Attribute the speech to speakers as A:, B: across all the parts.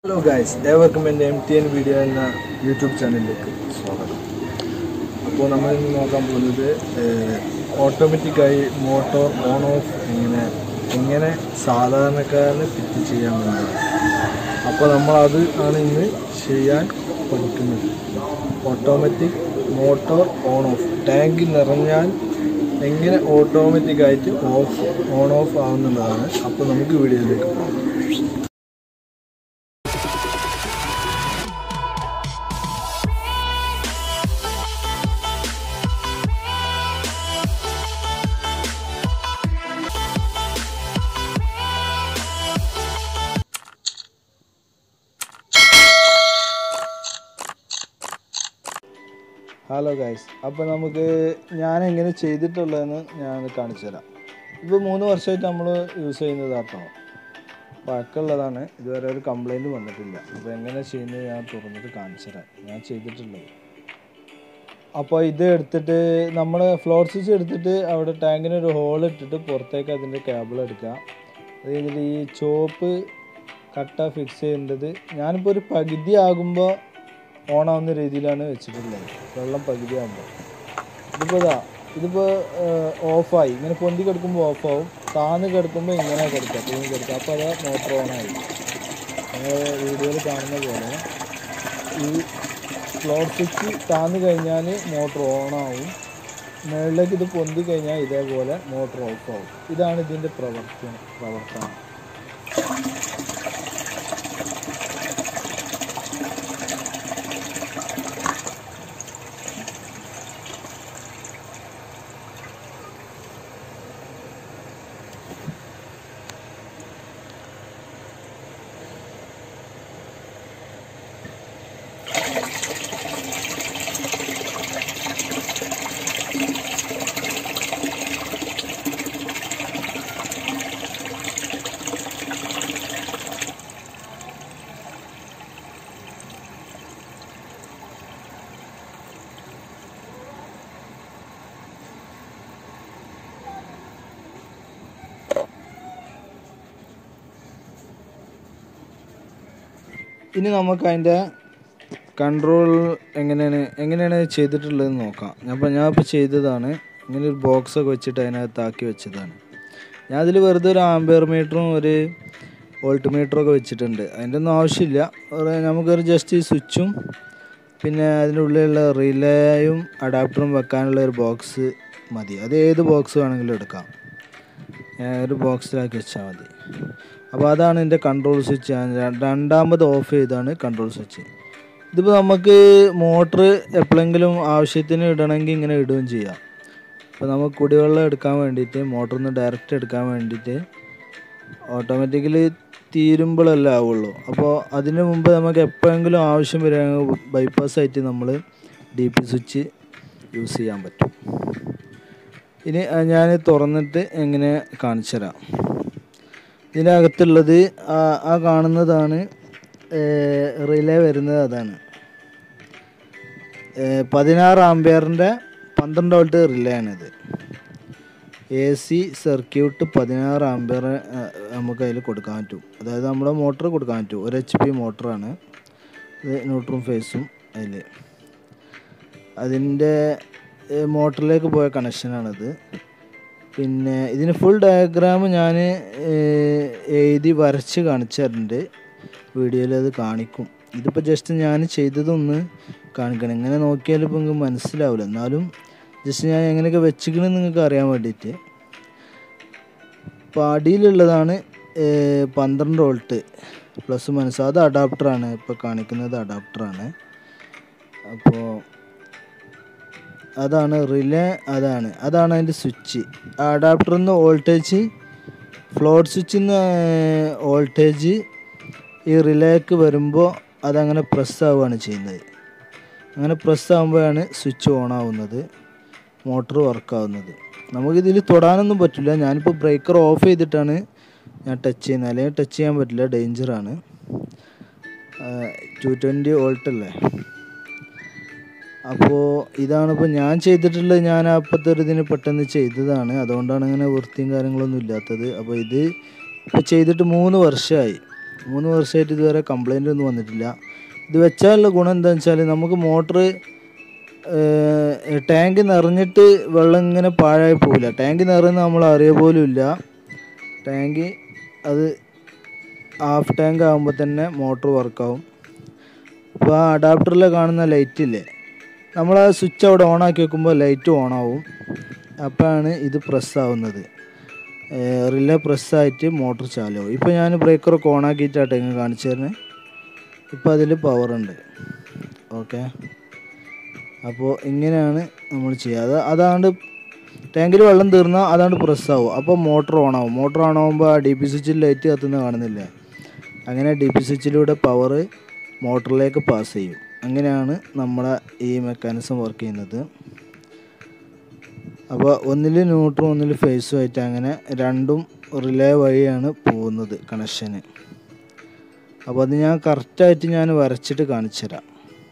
A: hello guys ഏവർക്കും എൻ്റെ M T N video എന്ന യൂട്യൂബ് ചാനലിലേക്ക് സ്വാഗതം അപ്പോൾ നമ്മൾ ഇന്ന് നോക്കാൻ പോകുന്നത് ഓട്ടോമാറ്റിക്കായി മോട്ടോർ ഓൺ ഓഫ് എങ്ങനെ എങ്ങനെ സാധാരണക്കാരന് ഫിറ്റ് ചെയ്യാമെന്നതാണ് അപ്പോൾ നമ്മൾ അത് ആണ് ഇന്ന് ചെയ്യാൻ പഠിക്കുന്നത് automatic motor on off tank നിറഞ്ഞാൽ എങ്ങനെ ഓട്ടോമാറ്റിക്കായിട്ട് ഓഫ് ഓൺ ഓഫ് ആവുന്നുള്ളതാണ് അപ്പോൾ നമുക്ക് വീഡിയോയിലേക്ക് പോകാം ഹലോ ഗൈസ് അപ്പോൾ നമുക്ക് ഞാൻ എങ്ങനെ ചെയ്തിട്ടുള്ളതെന്ന് ഞാൻ കാണിച്ചു തരാം ഇപ്പോൾ മൂന്ന് വർഷമായിട്ട് നമ്മൾ യൂസ് ചെയ്യുന്നത് കേട്ടോ പഴക്കമുള്ളതാണ് ഇതുവരെ ഒരു കംപ്ലൈൻറ്റ് വന്നിട്ടില്ല അപ്പോൾ എങ്ങനെ ചെയ്യുന്നത് ഞാൻ തുറന്നിട്ട് കാണിച്ചു തരാം ഞാൻ ചെയ്തിട്ടുള്ളത് അപ്പോൾ ഇത് എടുത്തിട്ട് നമ്മൾ ഫ്ലോർ സ്വിച്ച് എടുത്തിട്ട് അവിടെ ടാങ്കിന് ഒരു ഹോൾ ഇട്ടിട്ട് പുറത്തേക്ക് അതിൻ്റെ കേബിൾ എടുക്കുക അത് കഴിഞ്ഞിട്ട് ഈ ചോപ്പ് കട്ട ഫിക്സ് ചെയ്യേണ്ടത് ഞാനിപ്പോൾ ഒരു പകുതി ആകുമ്പോൾ ഓണാവുന്ന രീതിയിലാണ് വെച്ചിട്ടുള്ളത് വെള്ളം പകുതി ആകുമ്പോൾ ഇതിപ്പോൾ ഇതാ ഇതിപ്പോൾ ഓഫായി ഇങ്ങനെ പൊന്തി കിടക്കുമ്പോൾ ഓഫാവും താന്ന് കിടക്കുമ്പോൾ ഇങ്ങനെ കിടക്കുക തൂങ്ങി കിടക്കുക അപ്പോൾ അത് മോട്ടർ ഓണായി നിങ്ങൾ വീഡിയോയിൽ കാണുന്ന പോലെ ഈ ഫ്ലോർ സ്വിച്ച് താന്ന് കഴിഞ്ഞാൽ മോട്ടർ ഓണാവും മുകളിലേക്ക് ഇത് പൊന്തി കഴിഞ്ഞാൽ ഇതേപോലെ മോട്ടർ ഓഫാവും ഇതാണ് ഇതിൻ്റെ പ്രവർത്തനം പ്രവർത്തനം ഇനി നമുക്ക് അതിൻ്റെ കൺട്രോൾ എങ്ങനെയാണ് എങ്ങനെയാണ് ചെയ്തിട്ടുള്ളതെന്ന് നോക്കാം അപ്പോൾ ഞാൻ ഇപ്പോൾ ചെയ്തതാണ് ഇങ്ങനെ ഒരു ബോക്സൊക്കെ വെച്ചിട്ട് അതിനകത്താക്കി വെച്ചതാണ് ഞാൻ അതിൽ വെറുതെ ഒരു ആംബിയർ മീറ്ററും ഒരു വോൾട്ട് മീറ്ററും ഒക്കെ വെച്ചിട്ടുണ്ട് അതിൻ്റെ ഒന്നും ആവശ്യമില്ല ഒരു നമുക്കൊരു ജസ്റ്റ് ഈ സ്വിച്ചും പിന്നെ അതിൻ്റെ ഉള്ളിലുള്ള റിലേയും അഡാപ്റ്ററും വെക്കാനുള്ള ഒരു ബോക്സ് മതി അത് ഏത് ബോക്സ് വേണമെങ്കിലും എടുക്കാം ഞാൻ ഒരു ബോക്സിലാക്കി വെച്ചാൽ മതി അപ്പോൾ അതാണ് എൻ്റെ കൺട്രോൾ സ്വിച്ച് ഞാൻ ര- രണ്ടാമത് ഓഫ് ചെയ്താണ് കൺട്രോൾ സ്വിച്ച് ഇതിപ്പോൾ നമുക്ക് മോട്ടർ എപ്പോഴെങ്കിലും ആവശ്യത്തിന് ഇടണമെങ്കിൽ ഇങ്ങനെ ഇടുകയും ചെയ്യാം അപ്പോൾ നമുക്ക് കുടിവെള്ളം എടുക്കാൻ വേണ്ടിയിട്ട് മോട്ടറിൽ നിന്ന് ഡയറക്റ്റ് എടുക്കാൻ വേണ്ടിയിട്ട് ഓട്ടോമാറ്റിക്കലി തീരുമ്പോഴല്ലേ ആവുള്ളൂ അപ്പോൾ അതിന് മുമ്പ് നമുക്ക് എപ്പോഴെങ്കിലും ആവശ്യം വരികയാണെങ്കിൽ ബൈപ്പാസ് ആയിട്ട് നമ്മൾ ഡി പി സ്വിച്ച് യൂസ് ചെയ്യാൻ പറ്റും ഇനി ഞാൻ തുറന്നിട്ട് എങ്ങനെ കാണിച്ചു തരാം ഇതിനകത്തുള്ളത് ആ ആ കാണുന്നതാണ് റിലേ വരുന്നത് അതാണ് ഏഹ് പതിനാറ് ആംബിയറിൻ്റെ പന്ത്രണ്ട് വോൾട്ട് റിലേ ആണിത് എ സി സർക്യൂട്ട് പതിനാറ് ആംബിയർ നമുക്ക് അതിൽ കൊടുക്കാൻ പറ്റും അതായത് നമ്മുടെ മോട്ടർ കൊടുക്കാൻ പറ്റും ഒരു എച്ച് പി മോട്ടറാണ് ഇത് ന്യൂട്രും ഫേസും അതിൽ അതിൻ്റെ മോട്ടറിലേക്ക് പോയ കണക്ഷനാണിത് പിന്നെ ഇതിന് ഫുൾ ഡയഗ്രാം ഞാൻ എഴുതി വരച്ച് കാണിച്ചു തരുന്നുണ്ട് വീഡിയോയിൽ അത് കാണിക്കും ഇതിപ്പോൾ ജസ്റ്റ് ഞാൻ ചെയ്തതൊന്ന് കാണിക്കണം ഇങ്ങനെ നോക്കിയാൽ ഇപ്പോൾ നിങ്ങൾക്ക് മനസ്സിലാവില്ല എന്നാലും ജസ്റ്റ് ഞാൻ എങ്ങനെയൊക്കെ വെച്ചിക്കണമെന്ന് നിങ്ങൾക്ക് അറിയാൻ വേണ്ടിയിട്ട് അപ്പോൾ അടിയിലുള്ളതാണ് ഏഹ്, പന്ത്രണ്ട് വോൾട്ട് പ്ലസ് മൈനസ് അത് അഡാപ്റ്ററാണ് ഇപ്പോൾ കാണിക്കുന്നത് അഡാപ്റ്ററാണ് അപ്പോൾ അതാണ് റിലേ അതാണ് അതാണ് അതിൻ്റെ സ്വിച്ച് ആ അഡാപ്റ്ററിൽ നിന്ന് വോൾട്ടേജ് ഫ്ലോർ സ്വിച്ചിൽ നിന്ന് വോൾട്ടേജ് ഈ റിലേക്ക് വരുമ്പോൾ അതങ്ങനെ പ്രസ് ആവുകയാണ് ചെയ്യുന്നത് അങ്ങനെ പ്രസ് ആകുമ്പോഴാണ് സ്വിച്ച് ഓൺ ആവുന്നത് മോട്ടർ വർക്കാവുന്നത് നമുക്കിതിൽ തൊടാനൊന്നും പറ്റില്ല ഞാനിപ്പോൾ ബ്രേക്കർ ഓഫ് ചെയ്തിട്ടാണ് ഞാൻ ടച്ച് ചെയ്യുന്നത് അല്ലെങ്കിൽ ടച്ച് ചെയ്യാൻ പറ്റില്ല ഡേഞ്ചറാണ് ടു ട്വൻറ്റി വോൾട്ട് അല്ലേ അപ്പോൾ ഇതാണിപ്പോൾ ഞാൻ ചെയ്തിട്ടുള്ളത് ഞാൻ അപ്പോഴത്തെ ഒരു ഇതിന് പെട്ടെന്ന് ചെയ്തതാണ് അതുകൊണ്ടാണ് ഇങ്ങനെ വൃത്തിയും കാര്യങ്ങളൊന്നും ഇല്ലാത്തത് അപ്പോൾ ഇത് ഇപ്പോൾ ചെയ്തിട്ട് മൂന്ന് വർഷമായി മൂന്ന് വർഷമായിട്ട് ഇതുവരെ കംപ്ലൈൻ്റ് ഒന്നും വന്നിട്ടില്ല ഇത് വെച്ചാലുള്ള ഗുണം എന്താണെന്ന് വെച്ചാൽ നമുക്ക് മോട്ടർ ടാങ്ക് നിറഞ്ഞിട്ട് വെള്ളം ഇങ്ങനെ പാഴായി പോവില്ല ടാങ്ക് നിറയുന്ന നമ്മൾ അറിയ പോലും ഇല്ല ടാങ്ക് അത് ഹാഫ് ടാങ്ക് ആകുമ്പോൾ തന്നെ മോട്ടർ വർക്കാവും ഇപ്പോൾ ആ അഡാപ്റ്ററിൽ കാണുന്ന ലൈറ്റ് ഇല്ലേ നമ്മൾ ആ സ്വിച്ച് അവിടെ ഓൺ ആക്കി വെക്കുമ്പോൾ ലൈറ്റ് ഓൺ ആവും അപ്പോഴാണ് ഇത് പ്രസ് ആവുന്നത് റിലേ പ്രസ്സായിട്ട് മോട്ടർ ചാലാവും ഇപ്പോൾ ഞാൻ ബ്രേക്കറൊക്കെ ഓൺ ആക്കിയിട്ടാട്ടെ ഇങ്ങനെ കാണിച്ചു തരുന്നത് ഇപ്പോൾ അതിൽ പവർ ഉണ്ട് ഓക്കെ അപ്പോൾ ഇങ്ങനെയാണ് നമ്മൾ ചെയ്യുക അത് അതാണ്ട് ടാങ്കിൽ വെള്ളം തീർന്നാൽ അതാണ്ട് പ്രസ് ആവും അപ്പോൾ മോട്ടർ ഓൺ ആവും മോട്ടർ ഓൺ ആകുമ്പോൾ ആ ഡി പി സ്വിച്ചിൽ ലൈറ്റ് കത്തുന്ന കാണുന്നില്ലേ അങ്ങനെ ഡി പി സ്വിച്ചിലൂടെ പവർ മോട്ടറിലേക്ക് പാസ് ചെയ്യും അങ്ങനെയാണ് നമ്മുടെ ഈ മെക്കാനിസം വർക്ക് ചെയ്യുന്നത് അപ്പോൾ ഒന്നിൽ ന്യൂട്രും ഒന്നിൽ ഫേസും ആയിട്ട് അങ്ങനെ രണ്ടും റിലേ വഴിയാണ് പോകുന്നത് കണക്ഷന് അപ്പോൾ അത് ഞാൻ കറക്റ്റായിട്ട് ഞാൻ വരച്ചിട്ട് കാണിച്ചു തരാം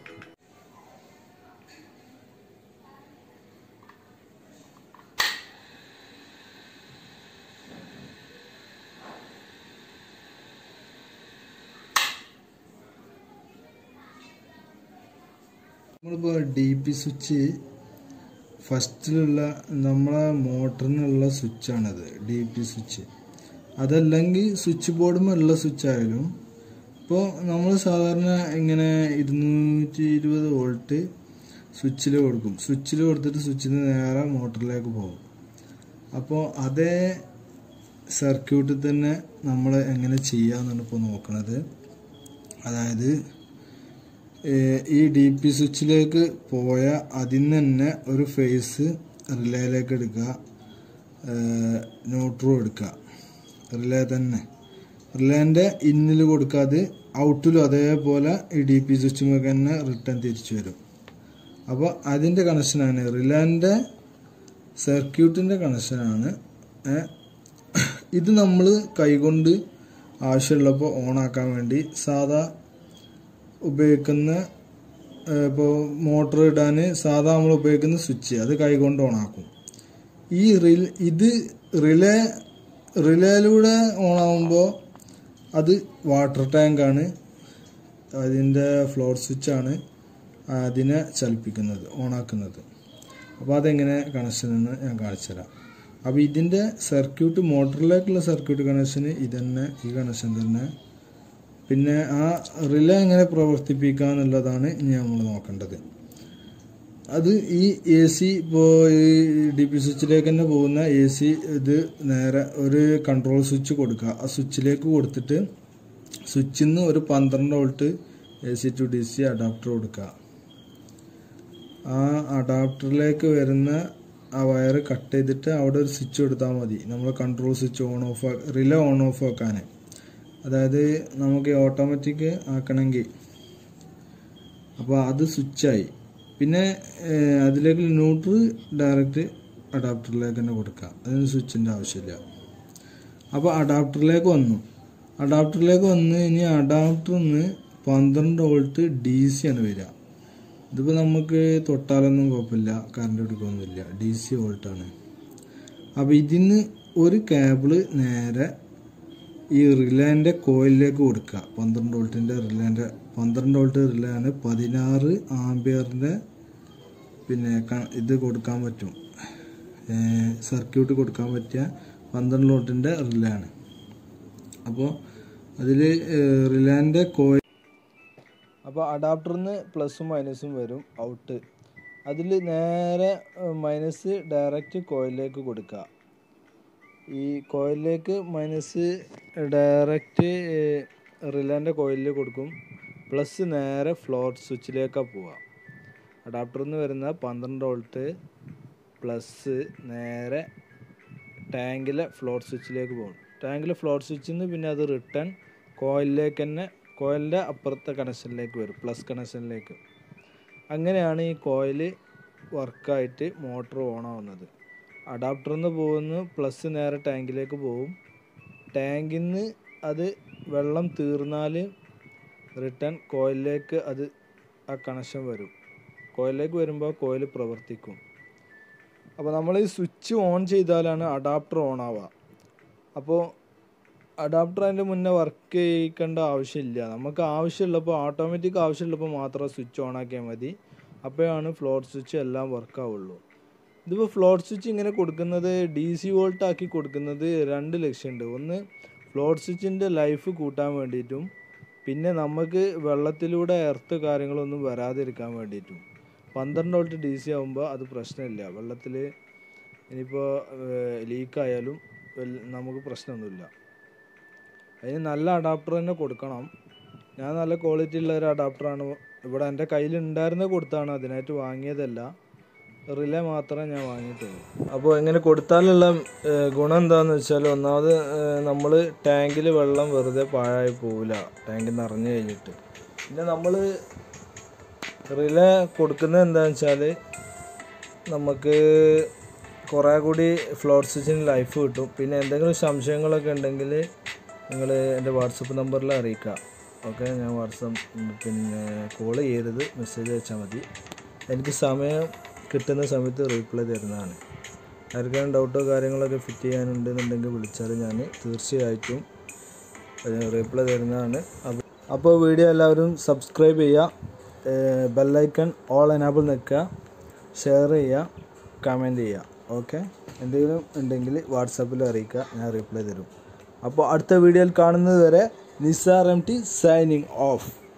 A: നമ്മളിപ്പോൾ ഡി പി സ്വിച്ച് ഫസ്റ്റിലുള്ള നമ്മളെ മോട്ടറിനുള്ള സ്വിച്ചാണത് ഡി പി സ്വിച്ച് അതല്ലെങ്കിൽ സ്വിച്ച് ബോർഡുമുള്ള സ്വിച്ച് ആയാലും ഇപ്പോൾ നമ്മൾ സാധാരണ ഇങ്ങനെ ഇരുന്നൂറ്റി ഇരുപത് വോൾട്ട് സ്വിച്ചിൽ കൊടുക്കും സ്വിച്ചിൽ കൊടുത്തിട്ട് സ്വിച്ചിൽ നിന്ന് നേരെ മോട്ടറിലേക്ക് പോകും അപ്പോൾ അതേ സർക്യൂട്ടിൽ തന്നെ നമ്മൾ എങ്ങനെ ചെയ്യാമെന്നാണ് ഇപ്പോൾ നോക്കുന്നത് അതായത് ഈ ഡി പി സ്വിച്ചിലേക്ക് പോയ അതിന് തന്നെ ഒരു ഫേസ് റിലേയിലേക്ക് എടുക്കുക ന്യൂട്രോ എടുക്കുക റിലേ തന്നെ റിലേൻ്റെ ഇന്നിൽ കൊടുക്കാതെ ഔട്ടിലും അതേപോലെ ഈ ഡി പി സ്വിച്ചുമൊക്കെ തന്നെ റിട്ടേൺ തിരിച്ചു വരും അപ്പോൾ അതിൻ്റെ കണക്ഷനാണ് റിലേൻ്റെ സർക്യൂട്ടിൻ്റെ കണക്ഷനാണ് ഇത് നമ്മൾ കൈകൊണ്ട് ആവശ്യമുള്ളപ്പോൾ ഓണാക്കാൻ വേണ്ടി സാധാ ഉപയോഗിക്കുന്ന ഇപ്പോൾ മോട്ടർ ഇടാൻ സാധാ നമ്മൾ ഉപയോഗിക്കുന്ന സ്വിച്ച് അത് കൈകൊണ്ട് ഓണാക്കും ഈ റിൽ ഇത് റിലേ റിലേയിലൂടെ ഓണാകുമ്പോൾ അത് വാട്ടർ ടാങ്കാണ് അതിൻ്റെ ഫ്ലോർ സ്വിച്ചാണ് അതിനെ ചലിപ്പിക്കുന്നത് ഓണാക്കുന്നത് അപ്പോൾ അതെങ്ങനെ കണക്ഷൻ എന്ന് ഞാൻ കാണിച്ചുതരാം അപ്പോൾ ഇതിൻ്റെ സർക്യൂട്ട് മോട്ടറിലേക്കുള്ള സർക്യൂട്ട് കണക്ഷന് ഇതന്നെ ഈ കണക്ഷൻ തന്നെ പിന്നെ ആ റിലേ എങ്ങനെ പ്രവർത്തിപ്പിക്കുക എന്നുള്ളതാണ് ഇനി നമ്മൾ നോക്കേണ്ടത് അത് ഈ എ സി ഇപ്പോൾ ഈ ഡി പി സ്വിച്ചിലേക്ക് തന്നെ പോകുന്ന എ സി ഇത് നേരെ ഒരു കൺട്രോൾ സ്വിച്ച് കൊടുക്കുക ആ സ്വിച്ചിലേക്ക് കൊടുത്തിട്ട് സ്വിച്ചിൽ നിന്ന് ഒരു പന്ത്രണ്ട് volt A C to D C adapter കൊടുക്കുക ആ അഡാപ്റ്ററിലേക്ക് വരുന്ന ആ വയർ കട്ട് ചെയ്തിട്ട് അവിടെ ഒരു സ്വിച്ച് കൊടുത്താൽ മതി നമ്മൾ control switch on off relay on off ആക്കാൻ അതായത് നമുക്ക് ഓട്ടോമാറ്റിക് ആക്കണമെങ്കിൽ അപ്പോൾ അത് സ്വിച്ചായി പിന്നെ അതിലേക്ക് ന്യൂട്രൽ ഡയറക്റ്റ് അഡാപ്റ്ററിലേക്ക് തന്നെ കൊടുക്കുക അതിന് സ്വിച്ചിൻ്റെ ആവശ്യമില്ല അപ്പോൾ അഡാപ്റ്ററിലേക്ക് വന്നു അഡാപ്റ്ററിലേക്ക് വന്ന് ഇനി അഡാപ്റ്ററിൽ നിന്ന് പന്ത്രണ്ട് വോൾട്ട് ഡി സി ആണ് വരിക ഇതിപ്പോൾ നമുക്ക് തൊട്ടാലൊന്നും കുഴപ്പമില്ല കറണ്ട് എടുക്കുകയൊന്നുമില്ല ഡി സി വോൾട്ടാണ് അപ്പോൾ ഇതിന് ഒരു കേബിള് നേരെ ഈ റിലേൻ്റെ കോയിലിലേക്ക് കൊടുക്കുക പന്ത്രണ്ട് വോൾട്ടിൻ്റെ റിലേൻ്റെ പന്ത്രണ്ട് വോൾട്ട് റിലേ ആണ് പതിനാറ് ആംബിയറിൻ്റെ പിന്നെ ഇത് കൊടുക്കാൻ പറ്റും സർക്യൂട്ട് കൊടുക്കാൻ പറ്റിയ പന്ത്രണ്ട് വോൾട്ടിൻ്റെ റിലേ ആണ് അപ്പോൾ അതിൽ റിലേൻ്റെ കോയിൽ അപ്പോൾ അഡാപ്റ്ററിൽ നിന്ന് പ്ലസും മൈനസും വരും ഔട്ട് അതിൽ നേരെ മൈനസ് ഡയറക്റ്റ് കോയിലിലേക്ക് കൊടുക്കുക ഈ കോയിലിലേക്ക് മൈനസ് ഡയറക്റ്റ് റിലേൻ്റെ കോയിലിൽ കൊടുക്കും പ്ലസ് നേരെ ഫ്ലോർ സ്വിച്ചിലേക്കാണ് പോവുക അഡാപ്റ്ററിൽ നിന്ന് വരുന്ന പന്ത്രണ്ട് വോൾട്ട് പ്ലസ് നേരെ ടാങ്കിലെ ഫ്ലോർ സ്വിച്ചിലേക്ക് പോകും ടാങ്കിലെ ഫ്ലോർ സ്വിച്ചിൽ നിന്ന് പിന്നെ അത് റിട്ടേൺ കോയിലിലേക്ക് തന്നെ കോയിലിൻ്റെ അപ്പുറത്തെ കണക്ഷനിലേക്ക് വരും പ്ലസ് കണക്ഷനിലേക്ക് അങ്ങനെയാണ് ഈ കോയിൽ വർക്കായിട്ട് മോട്ടർ ഓൺ ആവുന്നത് അഡാപ്റ്ററിൽ നിന്ന് പോകുന്നു പ്ലസ് നേരെ ടാങ്കിലേക്ക് പോകും ടാങ്കിൽ നിന്ന് അത് വെള്ളം തീർന്നാൽ റിട്ടേൺ കോയിലിലേക്ക് അത് ആ കണക്ഷൻ വരും കോയിലിലേക്ക് വരുമ്പോൾ കോയിൽ പ്രവർത്തിക്കും അപ്പോൾ നമ്മൾ ഈ സ്വിച്ച് ഓൺ ചെയ്താലാണ് അഡാപ്റ്റർ ഓൺ ആവുക അപ്പോൾ അഡാപ്റ്റർ അതിൻ്റെ മുന്നേ വർക്ക് ചെയ്യിക്കേണ്ട ആവശ്യമില്ല നമുക്ക് ആവശ്യമുള്ളപ്പോൾ ഓട്ടോമാറ്റിക് ആവശ്യമുള്ളപ്പോൾ മാത്രം സ്വിച്ച് ഓൺ ആക്കിയാൽ മതി അപ്പോഴാണ് ഫ്ലോർ സ്വിച്ച് എല്ലാം വർക്ക് ആവുള്ളൂ ഇതിപ്പോൾ ഫ്ലോർ സ്വിച്ച് ഇങ്ങനെ കൊടുക്കുന്നത് ഡി സി വോൾട്ട് ആക്കി കൊടുക്കുന്നത് രണ്ട് ലക്ഷ്യമുണ്ട് ഒന്ന് ഫ്ലോർ സ്വിച്ചിൻ്റെ ലൈഫ് കൂട്ടാൻ വേണ്ടിയിട്ടും പിന്നെ നമുക്ക് വെള്ളത്തിലൂടെ എർത്ത് കാര്യങ്ങളൊന്നും വരാതിരിക്കാൻ വേണ്ടിയിട്ടും പന്ത്രണ്ട് വോൾട്ട് ഡി സി ആകുമ്പോൾ അത് പ്രശ്നമില്ല വെള്ളത്തിൽ ഇനിയിപ്പോൾ ലീക്കായാലും നമുക്ക് പ്രശ്നമൊന്നുമില്ല അതിന് നല്ല അഡാപ്റ്റർ തന്നെ കൊടുക്കണം ഞാൻ നല്ല ക്വാളിറ്റി ഉള്ള ഒരു അഡാപ്റ്ററാണ് ഇവിടെ എൻ്റെ കയ്യിൽ ഉണ്ടായിരുന്ന കൊടുത്താണ് അതിനായിട്ട് വാങ്ങിയതല്ല റിലേ മാത്രമേ ഞാൻ വാങ്ങിയിട്ടുള്ളൂ അപ്പോൾ എങ്ങനെ കൊടുത്താലുള്ള ഏഹ്, ഗുണം എന്താണെന്ന് വെച്ചാൽ ഒന്നാമത് നമ്മൾ ടാങ്കിൽ വെള്ളം വെറുതെ പാഴായി പോവില്ല ടാങ്ക് നിറഞ്ഞു കഴിഞ്ഞിട്ട് പിന്നെ നമ്മൾ റിലേ കൊടുക്കുന്നത് എന്താണെന്ന് വെച്ചാൽ നമുക്ക് കുറേ കൂടി ഫ്ലോർ സ്വിച്ചിന് ലൈഫ് കിട്ടും പിന്നെ എന്തെങ്കിലും സംശയങ്ങളൊക്കെ ഉണ്ടെങ്കിൽ നിങ്ങൾ എൻ്റെ വാട്സപ്പ് നമ്പറിൽ അറിയിക്കുക ഓക്കെ ഞാൻ വാട്സപ്പ് പിന്നെ കോൾ ചെയ്യരുത് മെസ്സേജ് അയച്ചാൽ മതി എനിക്ക് സമയം കിട്ടുന്ന സമയത്ത് റീപ്ലൈ തരുന്നതാണ് ആർക്കെങ്കിലും ഡൗട്ടോ കാര്യങ്ങളൊക്കെ ഫിറ്റ് ചെയ്യാനുണ്ടെന്നുണ്ടെങ്കിൽ വിളിച്ചാൽ ഞാൻ തീർച്ചയായിട്ടും റീപ്ലൈ തരുന്നതാണ് അപ്പോൾ അപ്പോൾ വീഡിയോ എല്ലാവരും സബ്സ്ക്രൈബ് ചെയ്യുക ബെല്ലൈക്കൺ ഓൾ എനാബിൾ നിൽക്കുക ഷെയർ ചെയ്യുക കമൻറ്റ് ചെയ്യുക ഓക്കെ എന്തെങ്കിലും ഉണ്ടെങ്കിൽ വാട്സാപ്പിൽ അറിയിക്കുക ഞാൻ റിപ്ലൈ തരും അപ്പോൾ അടുത്ത വീഡിയോയിൽ കാണുന്നത് വരെ Nisar M T signing of